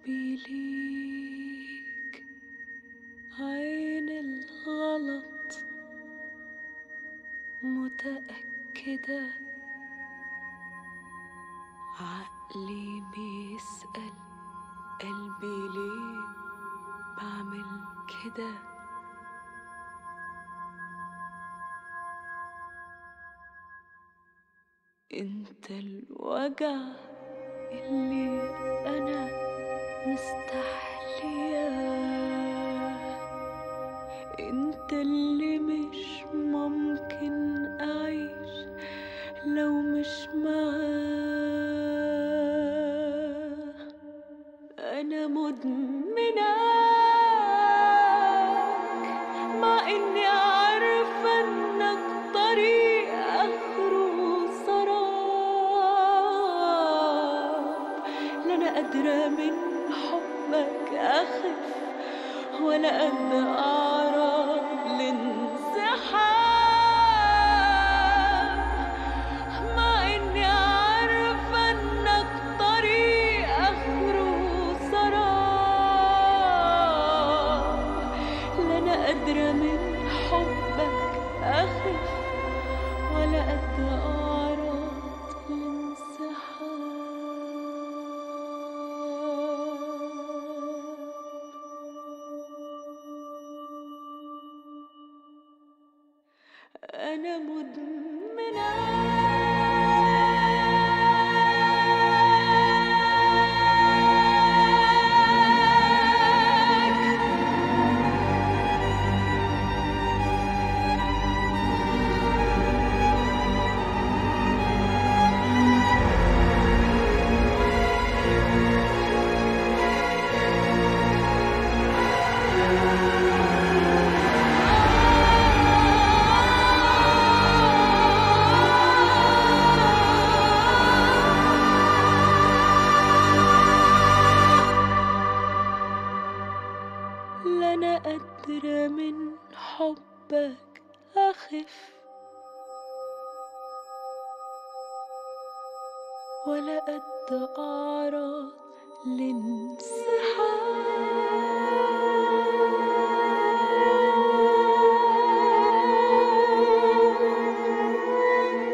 حبي ليك عين الغلط متأكدة عقلي بيسأل قلبي ليه بعمل كده انت الوجع اللي انا مستحلياه انت اللي مش ممكن اعيش لو مش معاه انا مدمناك مع اني عارفه انك طريق اخره سراب لا انا قادره من حبك اخف ولا قد اعرف الانسحاب مع اني عارفه انك طريق اخره سراب لا انا قادره من حبك اخف ولا قد اعرف الانسحاب أنا مدمناك لا أنا قادرة من حبك أخف ولا قد أعرض لانسحاب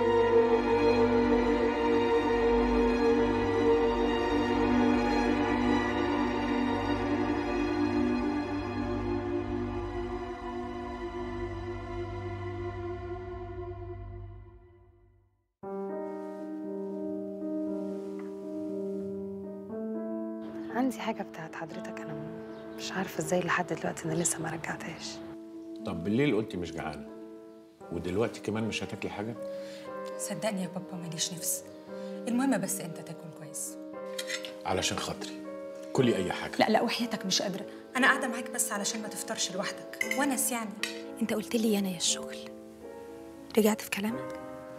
عندي حاجة بتاعت حضرتك أنا مش عارفة إزاي لحد دلوقتي أنا لسه ما رجعتهاش طب بالليل قلتي مش جعانه ودلوقتي كمان مش هتاكلي حاجه صدقني يا بابا ماليش نفس المهم بس انت تاكل كويس علشان خاطري كلي اي حاجه لا لا وحياتك مش قادره انا قاعده معاك بس علشان ما تفطرش لوحدك ونس يعني انت قلت لي انا يا الشغل رجعت في كلامك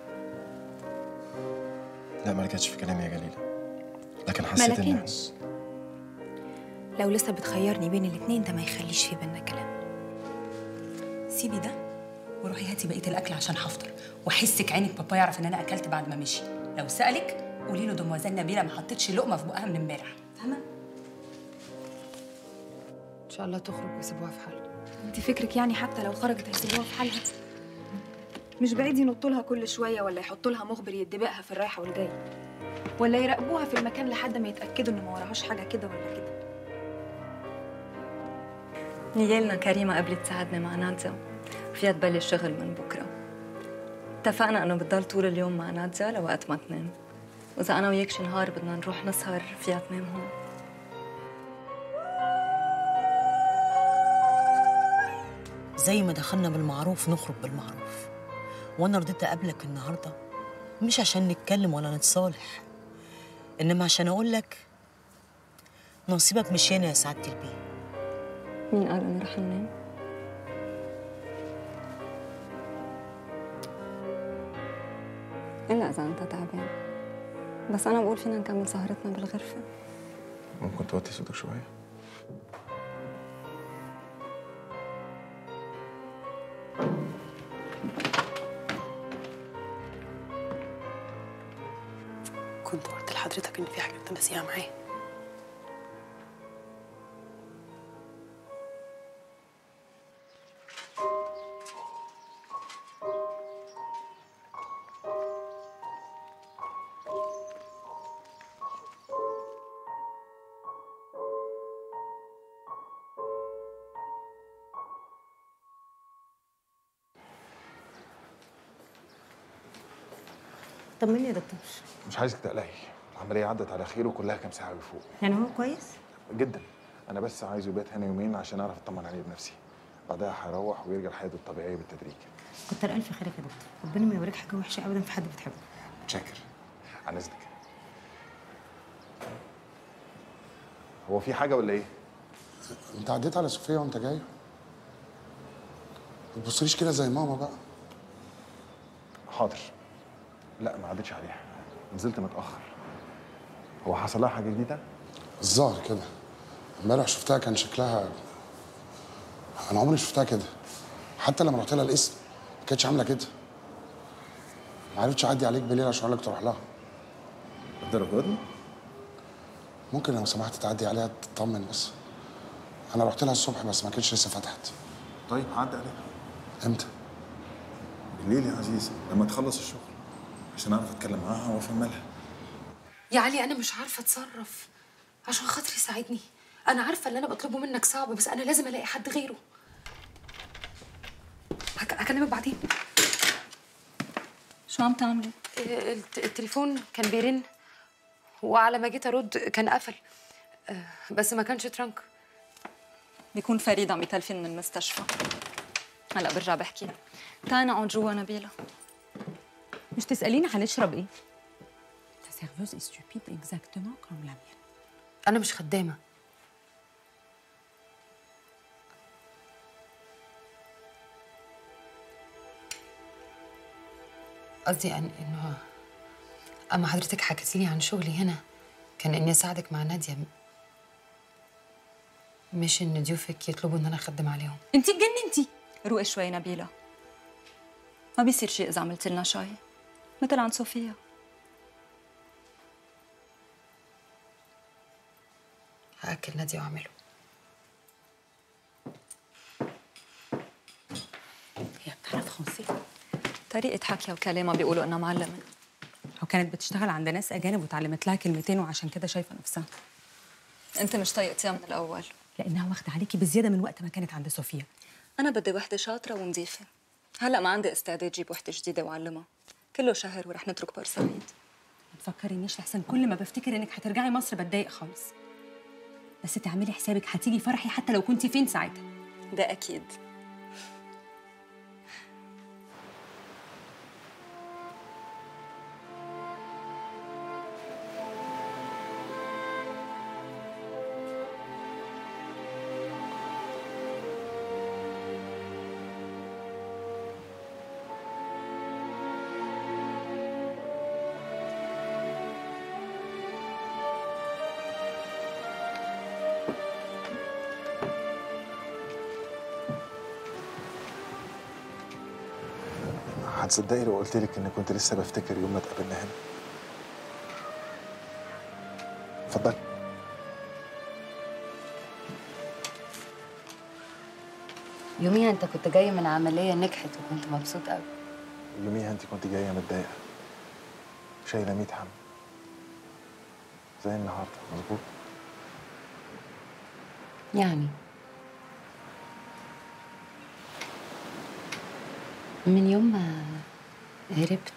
لا ما رجعتش في كلامي يا جليلة لكن حسيت ان لكنش. لو لسه بتخيرني بين الاتنين ده ما يخليش في بينا كلام سيبي ده وروحي هاتي بقيه الاكل عشان هفطر واحسك عينك بابا يعرف ان انا اكلت بعد ما مشي لو سالك قولي له دموازيل نبيله ما حطيتش لقمه في بقها من امبارح فاهمه إن شاء الله تخرج ويسيبوها في حالها انت فكرك يعني حتى لو خرجت هيسيبوها في حالها مش بعيد ينطوا لها كل شويه ولا يحطوا لها مخبر يدبقها في الرايحه والجايه ولا يراقبوها في المكان لحد ما يتاكدوا ان ما وراهاش حاجه كده ولا كده نيالنا كريمة قبلت تساعدني مع نادية وفيها تبلش شغل من بكرة اتفقنا انه بتضل طول اليوم مع نادية لوقت ما تنام واذا انا وياك شي نهار بدنا نروح نسهر فيها تنام هون زي ما دخلنا بالمعروف نخرج بالمعروف وانا رضيت اقابلك النهارده مش عشان نتكلم ولا نتصالح انما عشان اقول لك نصيبك مش هنا يا سعاده البيه مين قال انه رح ننام؟ إلا إذا أنت تعبان بس أنا بقول فينا نكمل سهرتنا بالغرفة ممكن توطي صوتك شوية كنت قلت لحضرتك إن في حاجة أنت ناسيها معايا طمني يا دكتور مش عايزك تقلقي العمليه عدت على خير وكلها كام ساعه ويفوق يعني هو كويس جدا انا بس عايزه يبات هنا يومين عشان اعرف اطمن عليه بنفسي بعدها هيروح ويرجع لحياته الطبيعيه بالتدريج كتر الف خيرك يا دكتور ربنا ما يوريك حاجه وحشه ابدا في حد بتحبه متشكر عن اذنك هو في حاجه ولا ايه انت عديت على صوفيا وانت جاي ما تبصليش كده زي ماما بقى حاضر لا ما عدتش عليها نزلت متاخر هو حصل لها حاجه جديده الظاهر كده امبارح شفتها كان شكلها انا عمري شفتها كده حتى لما رحت لها القسم ما كانتش عامله كده ما عرفتش اعدي عليك بالليل عشان اقول لك تروح لها الدرجه دي ممكن لو سمحت تعدي عليها تطمن بس انا رحت لها الصبح بس ما كانتش لسه فتحت طيب عدى عليها امتى بالليل يا عزيز لما تخلص الشغل عشان اعرف اتكلم معاها وافهم لها يا علي انا مش عارفه اتصرف عشان خاطري ساعدني انا عارفه اللي انا بطلبه منك صعب بس انا لازم الاقي حد غيره هك- هكلمك بعدين شو عم تعملي؟ آه، الت- التليفون كان بيرن وعلى ما جيت ارد كان قفل آه، بس ما كانش ترانك بيكون فريد عم يتلفن من المستشفى هلا برجع بحكي تعي نقعد جوا نبيلة مش تسأليني هنشرب ايه؟ Ta serveuse est stupide exactement comme la mienne. انا مش خدامه قصدي أن انه اما حضرتك حكيتي لي عن شغلي هنا كان اني اساعدك مع ناديه مش ان ضيوفك يطلبوا ان انا اخدم عليهم انت اتجننتي روقي شوي نبيلة ما بيصير شيء إذا عملت لنا شاي مثل عند صوفيا هاكل ناديه واعمله هي بتعرف فرنسي؟ طريقة حكيها وكلامها بيقولوا إنها معلمة أو كانت بتشتغل عند ناس أجانب وتعلمت لها كلمتين وعشان كده شايفة نفسها أنت مش طايقتيها من الأول لأنها واخدة عليكي بزيادة من وقت ما كانت عند صوفيا أنا بدي وحدة شاطرة ونظيفة هلا ما عندي استعداد جيب وحدة جديدة وأعلمها كله شهر ورح نترك بورسعيد ما تفكرينيش لحسن كل ما بفتكر إنك هترجعي مصر بتضايق خالص بس تعملي حسابك هتيجي فرحي حتى لو كنتي فين ساعتها ده أكيد هتصدقي لو قلت لك اني كنت لسه بفتكر يوم ما اتقابلنا هنا اتفضلي يوميها انت كنت جاي من عمليه نجحت وكنت مبسوط قوي يوميها انت كنت جايه متضايقه شايله 100 هم زي النهارده مظبوط يعني من يوم ما هربت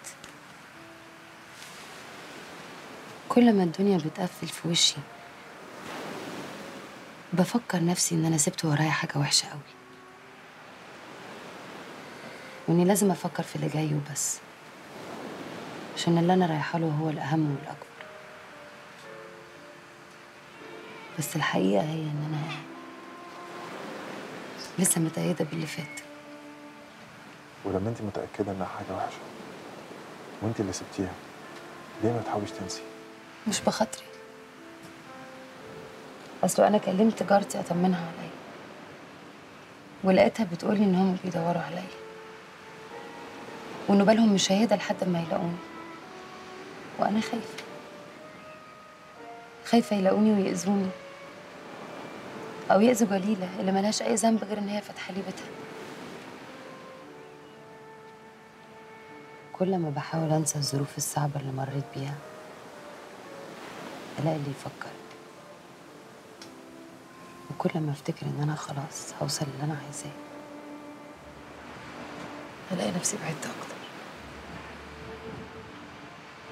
كل ما الدنيا بتقفل في وشي بفكر نفسي ان انا سبت ورايا حاجه وحشه قوي واني لازم افكر في اللي جاي وبس عشان اللي انا رايحه له هو الاهم والاكبر بس الحقيقه هي ان انا لسه متأيدة باللي فات ولما انت متاكده انها حاجه وحشه وانت اللي سبتيها ليه ما تحاوليش تنسي مش بخاطري اصل انا كلمت جارتي اطمنها عليا ولقيتها بتقولي ان هم بيدوروا عليا وانه بالهم مش هيهدى لحد ما يلاقوني وانا خايفه خايفه يلاقوني ويأذوني او يأذوا جليله اللي ملهاش اي ذنب غير ان هي فاتحه لي بيتها كل ما بحاول انسى الظروف الصعبه اللي مريت بيها الاقي اللي يفكر وكل ما افتكر ان انا خلاص هوصل اللي انا عايزاه الاقي نفسي بعدت اكتر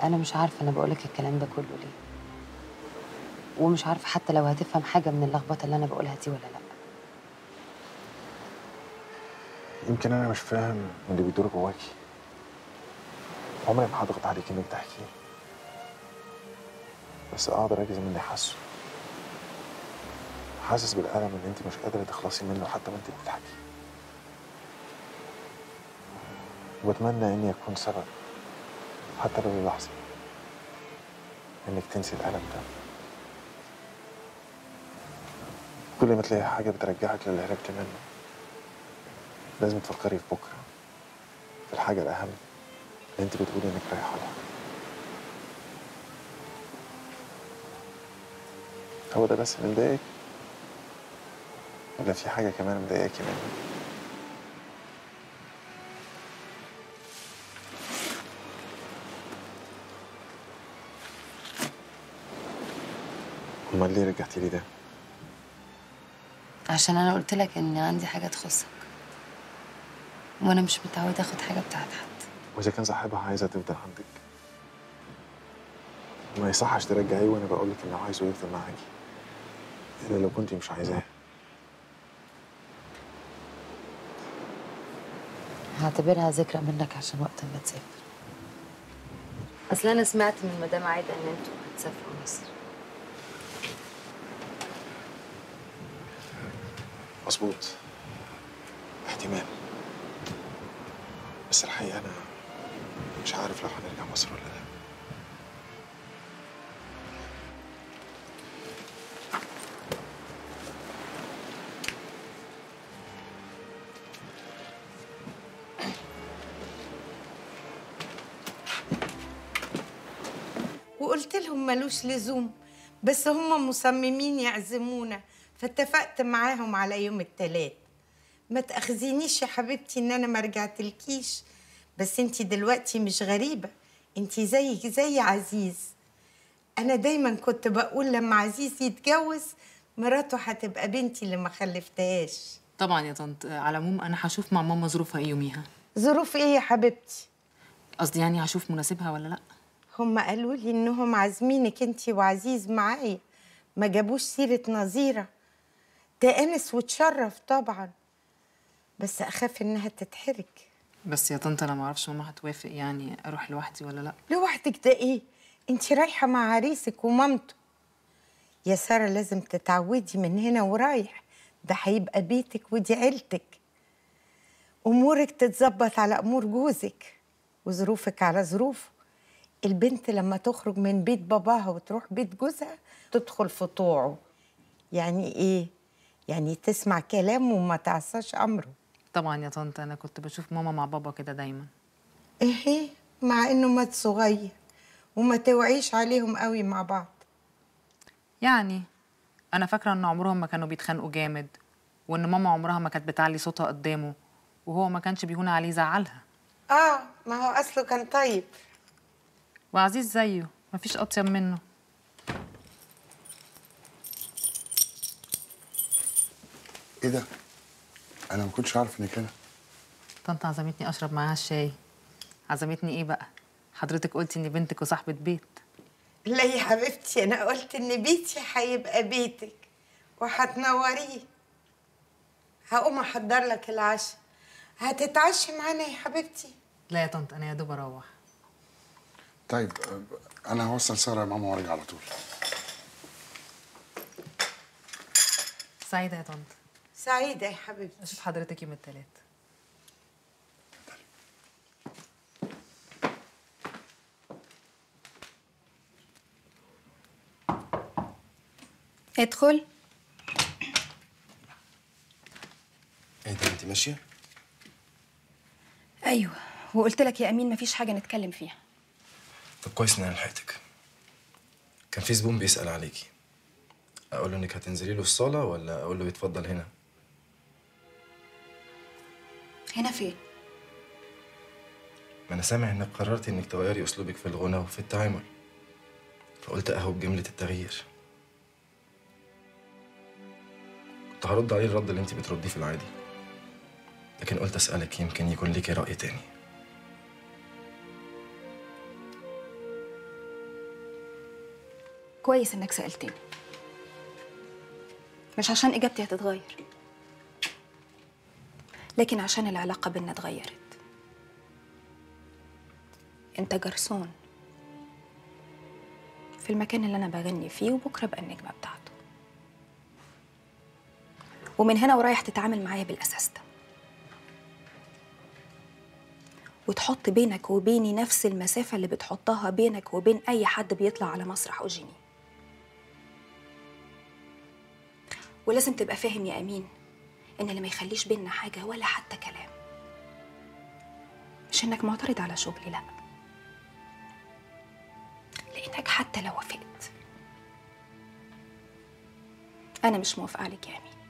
انا مش عارفه انا بقولك الكلام ده كله ليه ومش عارفه حتى لو هتفهم حاجه من اللخبطه اللي انا بقولها دي ولا لا يمكن انا مش فاهم اللي بيدور جواكي عمري ما هضغط عليك انك تحكي بس اقدر اجزم اني حاسه حاسس بالالم اللي انت مش قادره تخلصي منه حتى وانت بتضحكي وبتمنى اني اكون سبب حتى لو للحظه انك تنسي الالم ده كل ما تلاقي حاجه بترجعك للي هربت منه لازم تفكري في بكره في الحاجه الاهم اللي انت بتقولي انك رايحه لها هو ده بس اللي مضايقك ولا في حاجه كمان مضايقاكي مني امال ليه رجعتي لي ده عشان انا قلت لك ان عندي حاجه تخصك وانا مش متعوده اخد حاجه بتاعت حد واذا كان صاحبها عايزه تفضل عندك ما يصحش ترجعيه وانا بقول لك انه عايزه يفضل معاكي الا لو كنتي مش عايزاه هعتبرها ذكرى منك عشان وقت ما تسافر اصل انا سمعت من مدام عايده ان انتوا هتسافروا مصر مظبوط احتمال بس الحقيقه انا مش عارف لو هنرجع مصر ولا لا وقلت لهم ملوش لزوم بس هم مصممين يعزمونا فاتفقت معاهم على يوم التلات ما تأخذينيش يا حبيبتي ان انا ما رجعتلكيش بس انتي دلوقتي مش غريبة انتي زيك زي عزيز انا دايما كنت بقول لما عزيز يتجوز مراته هتبقى بنتي اللي ما خلفتهاش طبعا يا طنط على العموم انا هشوف مع ماما ظروفها ايه يوميها ظروف ايه يا حبيبتي قصدي يعني هشوف مناسبها ولا لا هم قالوا لي انهم عازمينك انتي وعزيز معايا ما جابوش سيرة نظيرة ده انس وتشرف طبعا بس اخاف انها تتحرج بس يا طنط انا ما اعرفش ماما هتوافق يعني اروح لوحدي ولا لا لوحدك ده ايه انتي رايحة مع عريسك ومامته يا سارة لازم تتعودي من هنا ورايح ده هيبقى بيتك ودي عيلتك امورك تتظبط على امور جوزك وظروفك على ظروفه البنت لما تخرج من بيت باباها وتروح بيت جوزها تدخل في طوعه يعني ايه يعني تسمع كلامه وما تعصاش امره طبعا يا طنط انا كنت بشوف ماما مع بابا كده دايما ايه مع انه مات صغير وما توعيش عليهم قوي مع بعض يعني انا فاكره ان عمرهم ما كانوا بيتخانقوا جامد وان ماما عمرها ما كانت بتعلي صوتها قدامه وهو ما كانش بيهون عليه يزعلها اه ما هو اصله كان طيب وعزيز زيه مفيش اطيب منه ايه ده؟ انا ما كنتش عارف انك هنا طنط عزمتني اشرب معاها الشاي عزمتني ايه بقى حضرتك قلتي اني بنتك وصاحبه بيت لا يا حبيبتي انا قلت ان بيتي هيبقى بيتك وهتنوريه هقوم احضر لك العشاء هتتعشي معانا يا حبيبتي لا يا طنط انا يا دوب اروح طيب آه، انا هوصل ساره يا ماما وارجع على طول سعيده يا طنط سعيده يا حبيبتي اشوف حضرتك يوم التلات ادخل ايه ده انت ماشيه؟ ايوه وقلت لك يا امين مفيش حاجه نتكلم فيها طب كويس ان انا لحقتك كان في زبون بيسأل عليكي اقول له انك هتنزلي له الصاله ولا اقول له يتفضل هنا هنا فين ما انا سامع انك قررتي انك تغيري اسلوبك في الغنى وفي التعامل فقلت اهو بجمله التغيير كنت هرد عليه الرد اللي انت بترديه في العادي لكن قلت اسالك يمكن يكون ليكي راي تاني كويس انك سألتني مش عشان اجابتي هتتغير لكن عشان العلاقة بينا اتغيرت انت جرسون في المكان اللي انا بغني فيه وبكره بقى النجمة بتاعته ومن هنا ورايح تتعامل معايا بالاساس ده وتحط بينك وبيني نفس المسافة اللي بتحطها بينك وبين أي حد بيطلع على مسرح أوجيني ولازم تبقى فاهم يا أمين إن اللي ما يخليش بينا حاجة ولا حتى كلام مش إنك معترض على شغلي لأ لأنك حتى لو وافقت أنا مش موافقة عليك يا أمين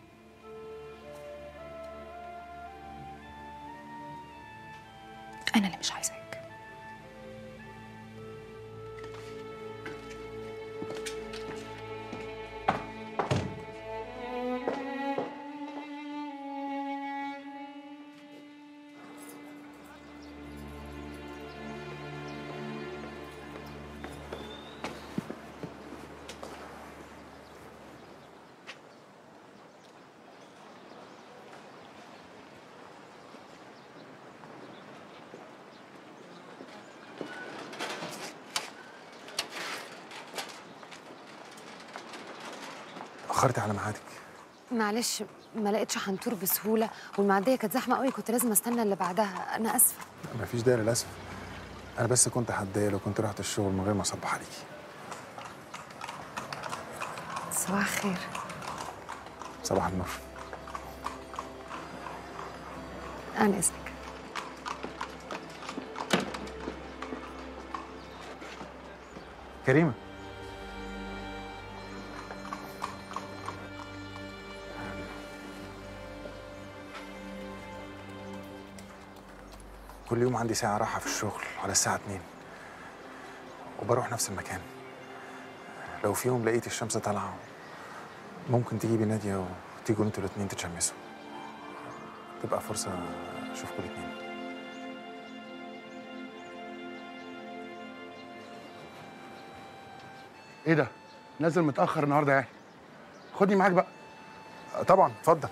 أنا اللي مش عايزاك اخرتي على ميعادك معلش ما لقيتش حنطور بسهوله والمعديه كانت زحمه قوي كنت لازم استنى اللي بعدها انا اسفه مفيش داعي للاسف انا بس كنت هتضايق لو كنت رحت الشغل من غير ما اصبح عليكي صباح الخير صباح النور انا اسفك كريمه كل يوم عندي ساعة راحة في الشغل على الساعة 2 وبروح نفس المكان لو في يوم لقيت الشمس طالعة ممكن تجيبي نادية وتيجوا انتوا الاتنين تتشمسوا تبقى فرصة اشوفكوا الاتنين ايه ده نازل متاخر النهارده يعني خدني معاك بقى طبعا اتفضل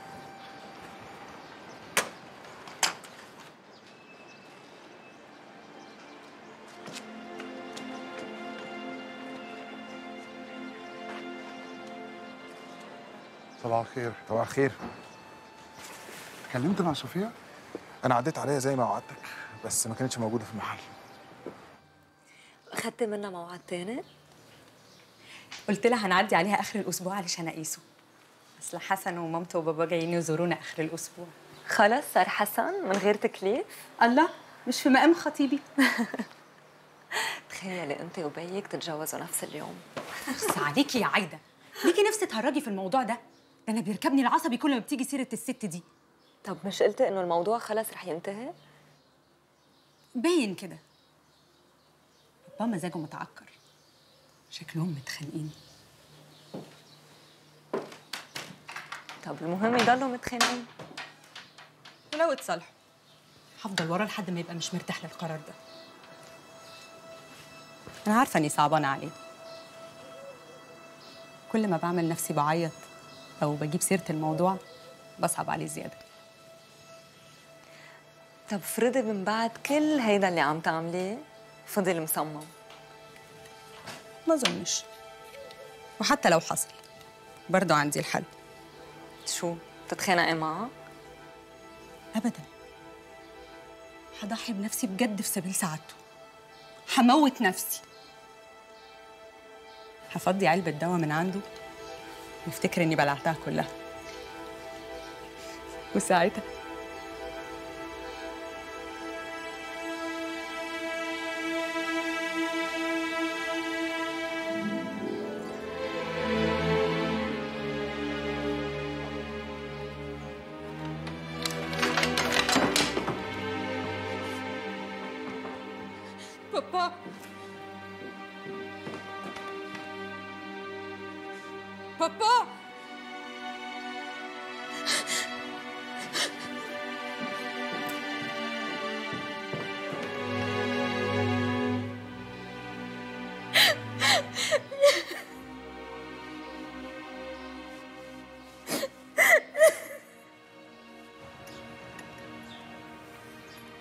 صباح الخير صباح الخير اتكلمت مع صوفيا انا عديت عليها زي ما وعدتك بس ما كانتش موجودة في المحل أخدت منها موعد تاني؟ قلت لها هنعدي عليها اخر الاسبوع علشان اقيسه اصل حسن ومامته وبابا جايين يزورونا اخر الاسبوع خلص صار حسن من غير تكليف؟ الله مش في مقام خطيبي تخيلي انت وبيك تتجوزوا نفس اليوم بس عليكي يا عايده ليكي نفس تهرجي في الموضوع ده ده انا بيركبني العصبي كل ما بتيجي سيره الست دي طب مش قلتي انه الموضوع خلص رح ينتهي؟ باين كده بابا مزاجه متعكر شكلهم متخانقين طب المهم يضلوا متخانقين ولو اتصالحوا هفضل وراه لحد ما يبقى مش مرتاح للقرار ده انا عارفه اني صعبانه عليه كل ما بعمل نفسي بعيط او بجيب سيره الموضوع بصعب عليه زياده طب فرضي من بعد كل هيدا اللي عم تعمليه فضل مصمم ما اظنش وحتى لو حصل برضه عندي الحل شو تتخانقي معه؟ ابدا هضحي بنفسي بجد في سبيل سعادته هموت نفسي هفضي علبة دواء من عنده يفتكر اني بلعتها كلها وساعتها بابا بابا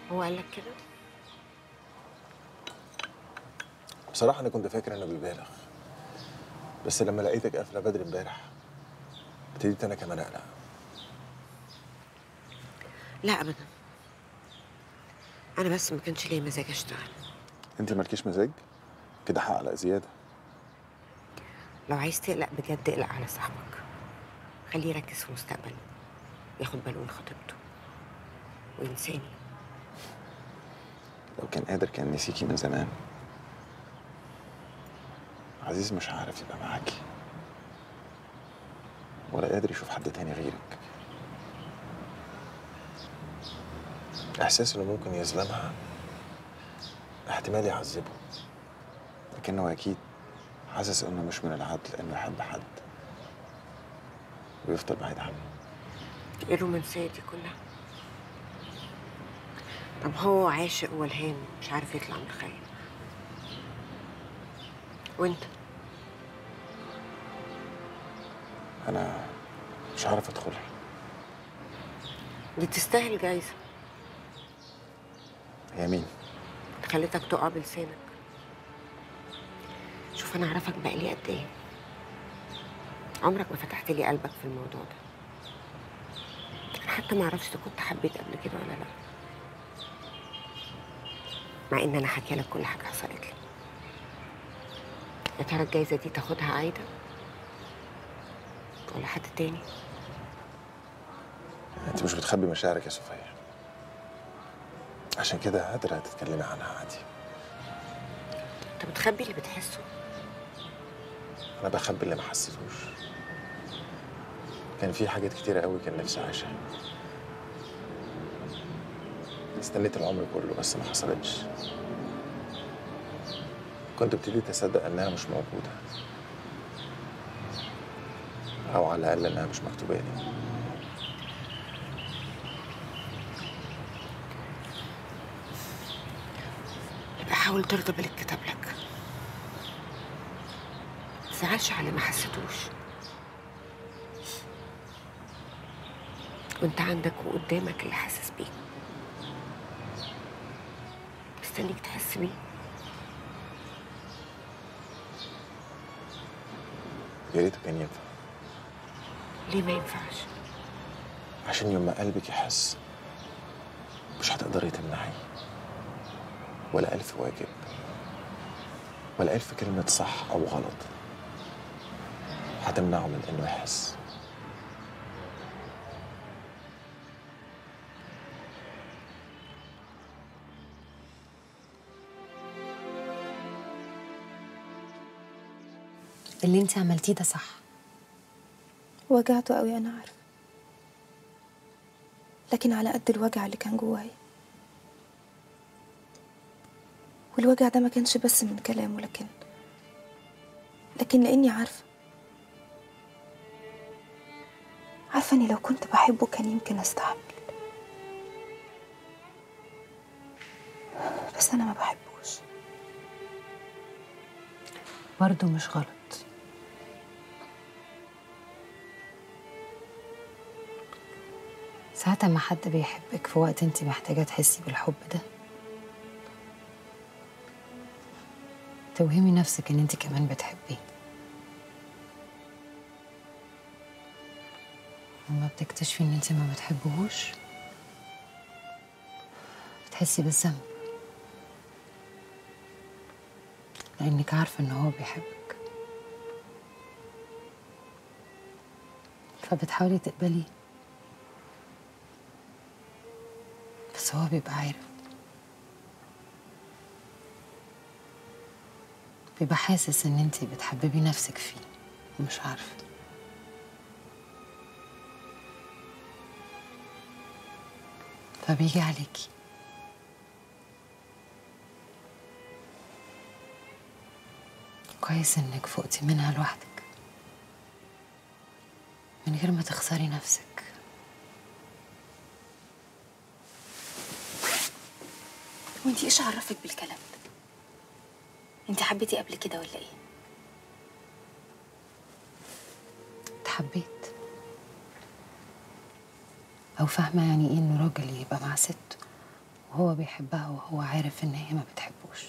هو قال لك كده بصراحة أنا كنت فاكر إنه بيبالغ بس لما لقيتك قافلة بدري امبارح ابتديت أنا كمان أقلق لا ابدا انا بس ما كانش ليا مزاج اشتغل أنت مالكيش مزاج؟ كده هقلق زيادة لو عايز تقلق بجد اقلق على صاحبك خليه يركز في مستقبله ياخد باله من خطيبته وينساني لو كان قادر كان نسيكي من زمان عزيز مش عارف يبقى معاكي ولا قادر يشوف حد تاني غيرك إحساس إنه ممكن يظلمها احتمال يعذبه لكنه أكيد حاسس إنه مش من العدل إنه يحب حد ويفضل بعيد عنه ايه الرومانسيه دي كلها طب هو عاشق ولهان مش عارف يطلع من الخيال وانت أنا مش عارف أدخلها دي تستاهل جايزه هي مين؟ خليتك تقع بلسانك شوف انا اعرفك بقالي قد ايه عمرك ما فتحت لي قلبك في الموضوع ده انا حتى ما اعرفش اذا كنت حبيت قبل كده ولا لا مع ان انا حكي لك كل حاجه حصلت لي يا ترى الجايزه دي تاخدها عايده ولا حد تاني أنت مش بتخبي مشاعرك يا صفية عشان كده قادرة تتكلمي عنها عادي انت بتخبي اللي بتحسه أنا بخبي اللي ما حسيتوش كان في حاجات كتيرة قوي كان نفسي أعيشها استنيت العمر كله بس ما حصلتش كنت ابتديت أصدق إنها مش موجودة أو على الأقل إنها مش مكتوبة لي يبقى حاول ترضى باللي اتكتب لك متزعلش على ما حسيتوش وانت عندك وقدامك اللي حاسس بيه مستنيك تحس بيه يا ريته كان ينفع ليه ما ينفعش عشان يوم ما قلبك يحس مش هتقدري تمنعي ولا ألف واجب ولا ألف كلمة صح أو غلط هتمنعه من إنه يحس اللي انت عملتيه ده صح وجعته قوي انا عارفه لكن على قد الوجع اللي كان جوايا والوجع ده ما كانش بس من كلامه لكن لكن لاني عارفه عارفه اني لو كنت بحبه كان يمكن استحمل بس انا ما بحبوش برضه مش غلط ساعات ما حد بيحبك في وقت انت محتاجة تحسي بالحب ده توهمي نفسك ان انت كمان بتحبيه لما بتكتشفي ان انت ما بتحبهوش بتحسي بالذنب لانك عارفة ان هو بيحبك فبتحاولي تقبليه بس هو بيبقى عارف بيبقى حاسس ان انتي بتحببي نفسك فيه ومش عارفه فبيجي عليكي كويس انك فقتي منها لوحدك من غير ما تخسري نفسك وانتي ايش عرفك بالكلام ده انتي حبيتي قبل كده ولا ايه اتحبيت او فاهمه يعني ايه انه راجل يبقى مع ست وهو بيحبها وهو عارف ان هي ما بتحبوش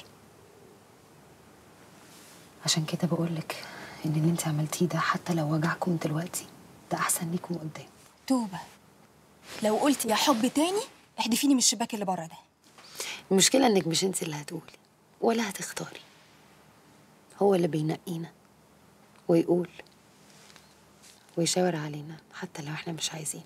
عشان كده بقولك ان اللي انت عملتيه ده حتى لو وجعكم دلوقتي ده احسن ليكم قدام توبة لو قلت يا حب تاني احدفيني من الشباك اللي بره ده المشكله انك مش انت اللي هتقولي ولا هتختاري هو اللي بينقينا ويقول ويشاور علينا حتى لو احنا مش عايزين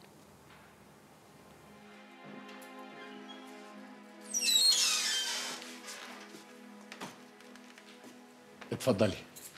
اتفضلي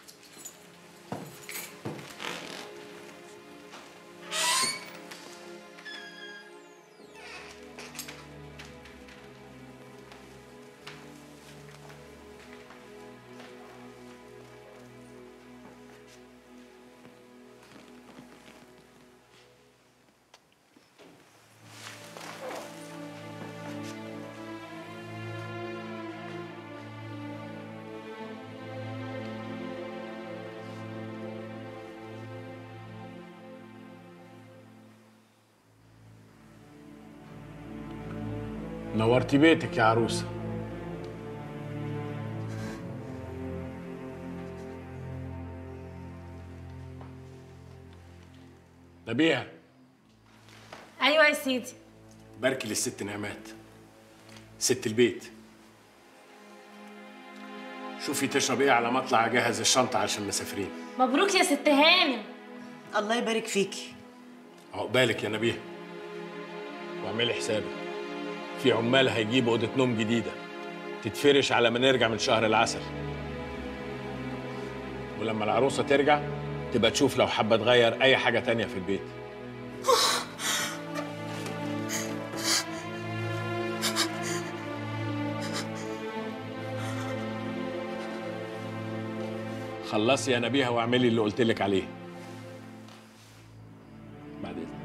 نورتي بيتك يا عروسه نبيها ايوه يا سيدي باركي للست نعمات ست البيت شوفي تشرب ايه على ما اطلع اجهز الشنطه عشان مسافرين مبروك يا ست هانم الله يبارك فيكي عقبالك يا نبيه واعملي حسابك في عمال هيجيبوا اوضه نوم جديده تتفرش على ما نرجع من شهر العسل ولما العروسه ترجع تبقى تشوف لو حابه تغير اي حاجه تانية في البيت خلصي يا نبيها واعملي اللي قلت لك عليه بعد اذنك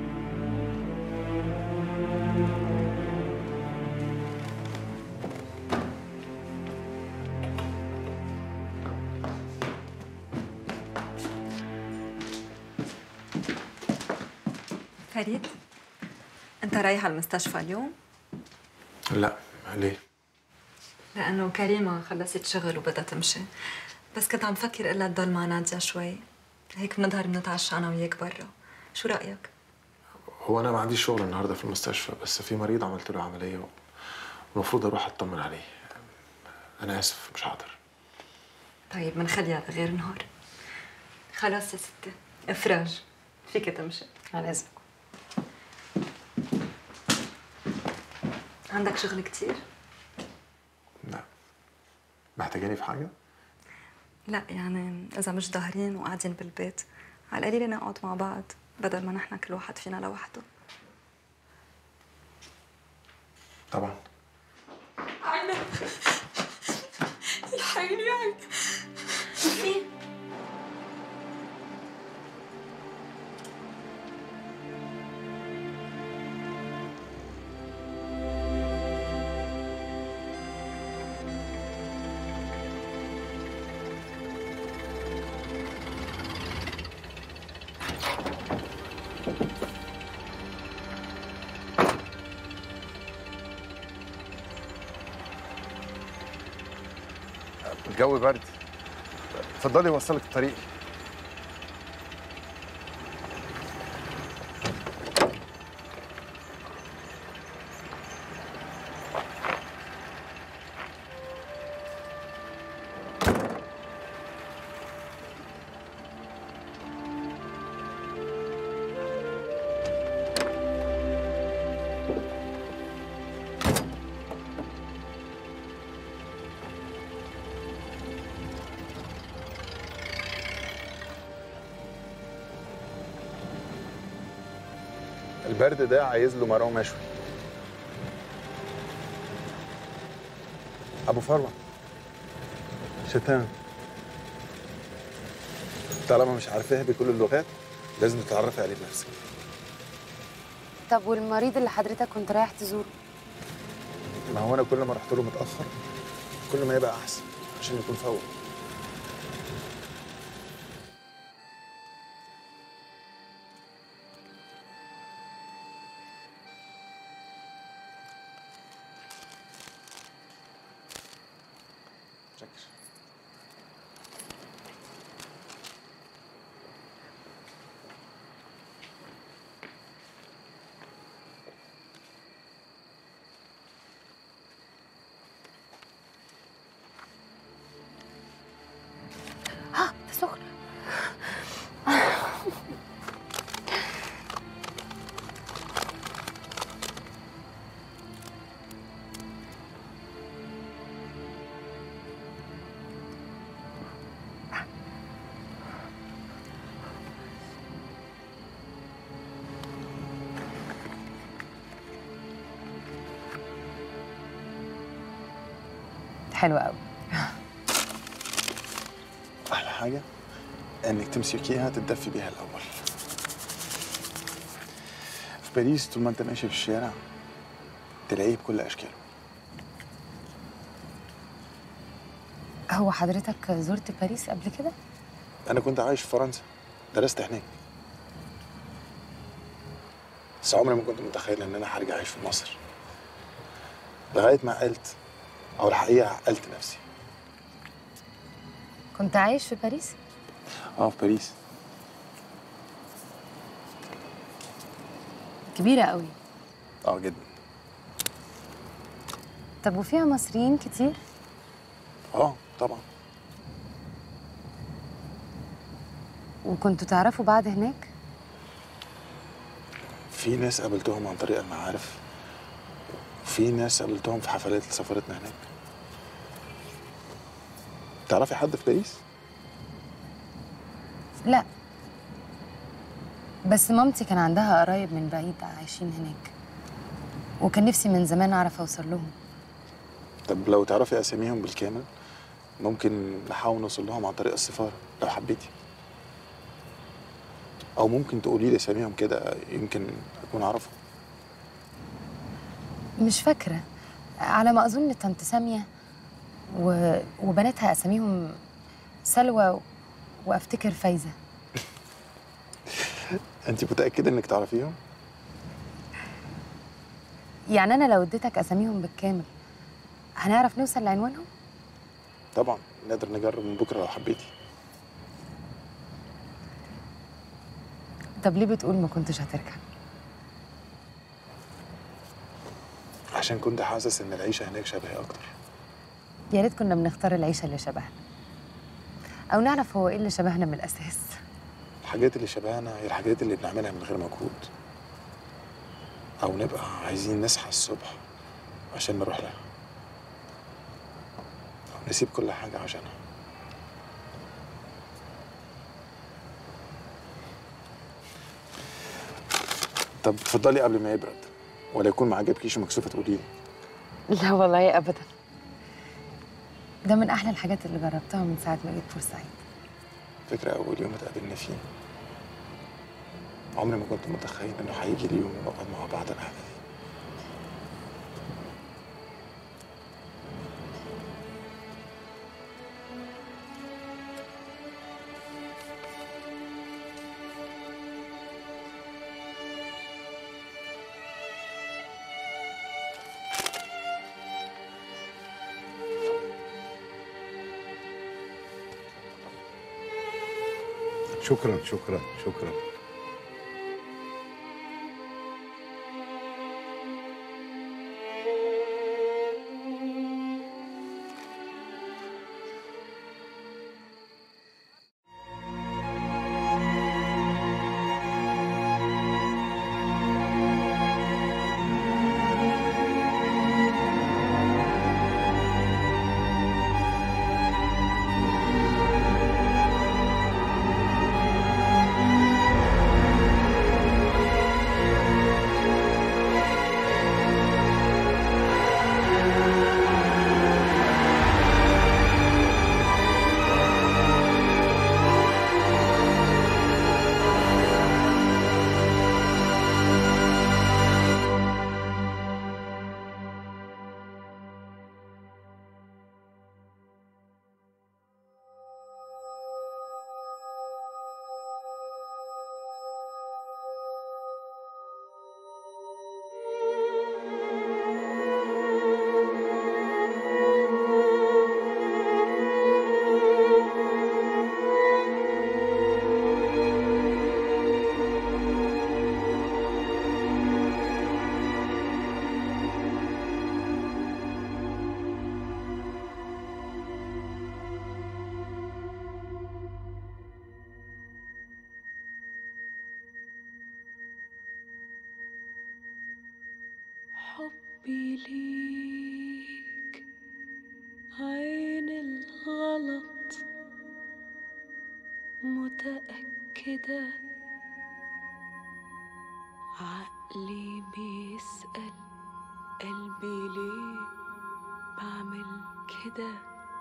فريد انت رايح على المستشفى اليوم لا ليه؟ لانه كريمه خلصت شغل وبدها تمشي بس كنت عم فكر الا تضل مع نادية شوي هيك بنظهر بنتعشى انا وياك برا شو رايك هو انا ما عنديش شغل النهارده في المستشفى بس في مريض عملت له عمليه ومفروض اروح اطمن عليه انا اسف مش هقدر طيب منخليها لغير نهار خلاص يا ستي افراج فيك تمشي على اذنك عندك شغل كتير محتاجاني في حاجه لا يعني اذا مش ظاهرين وقاعدين بالبيت على القليله نقعد مع بعض بدل ما نحن كل واحد فينا لوحده طبعا عينك الحقيني يا عيني فين الجو برد اتفضلي وصلك الطريق البرد ده عايز له مرقه مشوي ابو فروه شتان طالما مش عارفاها بكل اللغات لازم تتعرفي عليه بنفسك طب والمريض اللي حضرتك كنت رايح تزوره ما هو انا كل ما رحت له متاخر كل ما يبقى احسن عشان يكون فوق حلوة قوي احلى حاجه انك تمسكيها تتدفي بيها الاول في باريس طول ما انت ماشي في الشارع تلاقيه بكل اشكاله هو حضرتك زرت باريس قبل كده؟ انا كنت عايش في فرنسا درست هناك بس عمري ما كنت متخيل ان انا هرجع اعيش في مصر لغايه ما عقلت او الحقيقه عقلت نفسي كنت عايش في باريس؟ اه في باريس كبيرة قوي اه جدا طب وفيها مصريين كتير؟ اه طبعا وكنتوا تعرفوا بعض هناك؟ في ناس قابلتهم عن طريق المعارف وفي ناس قابلتهم في حفلات اللي سافرتنا هناك تعرفي حد في باريس؟ لا بس مامتي كان عندها قرايب من بعيد عايشين هناك وكان نفسي من زمان أعرف أوصل لهم طب لو تعرفي اساميهم بالكامل ممكن نحاول نوصل لهم عن طريق السفاره لو حبيتي او ممكن تقولي لي اساميهم كده يمكن اكون اعرفهم مش فاكرة على ما أظن طنط سامية و... وبناتها أساميهم سلوى و... وأفتكر فايزة انت متاكده انك تعرفيهم يعني أنا لو اديتك أساميهم بالكامل هنعرف نوصل لعنوانهم؟ طبعا نقدر نجرب من بكره لو حبيتي طب ليه بتقول ما كنتش هترجع؟ عشان كنت حاسس ان العيشه هناك شبهي اكتر يا ريت كنا بنختار العيشة اللي شبهنا أو نعرف هو إيه اللي شبهنا من الأساس الحاجات اللي شبهنا هي الحاجات اللي بنعملها من غير مجهود او نبقى عايزين نصحى الصبح عشان نروح لها او نسيب كل حاجه عشانها طب اتفضلي قبل ما يبرد ولا يكون ما عجبكيش ومكسوفه تقولي لي لا والله أبدا ده من أحلى الحاجات اللي جربتها من ساعة ما جيت بورسعيد فكرة أول يوم اتقابلنا فيه عمري ما كنت متخيل إنه هيجي اليوم ونقعد مع بعض القعدة دي شكرا شكرا شكرا حبي ليك عين الغلط متأكدة عقلي بيسأل قلبي ليه بعمل كده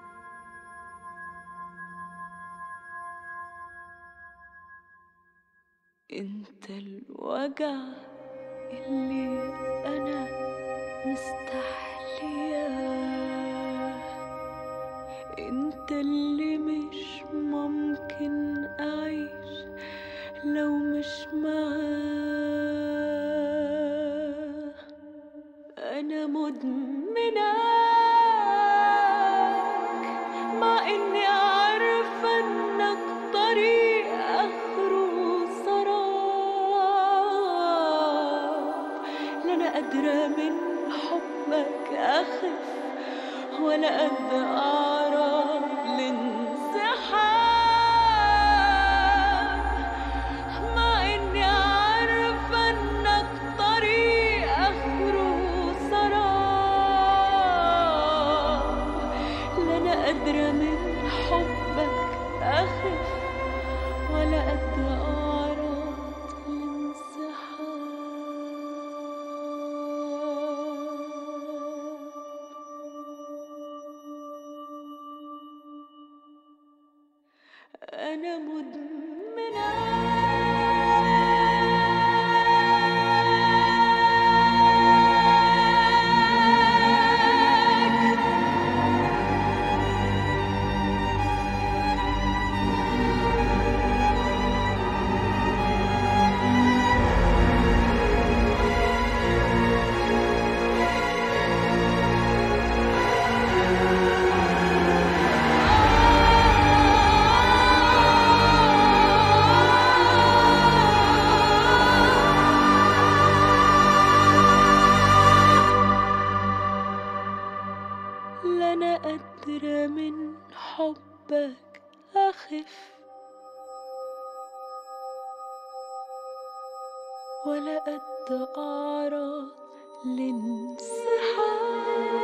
انت الوجع اللي انا مستحلياه انت اللي مش ممكن اعيش لو مش معاه انا مدمناك مع اني عارفه انك طريق اخره سراب لا انا قادره من حبك اخف ولا قد اعرف الانسحاب مع اني عارفه انك طريق اخره سراب لا انا قادره من حبك اخف ولا قد اعرف الانسحاب أنا لا أنا قادرة من حبك أخف ولا قد أعرض لانسحاب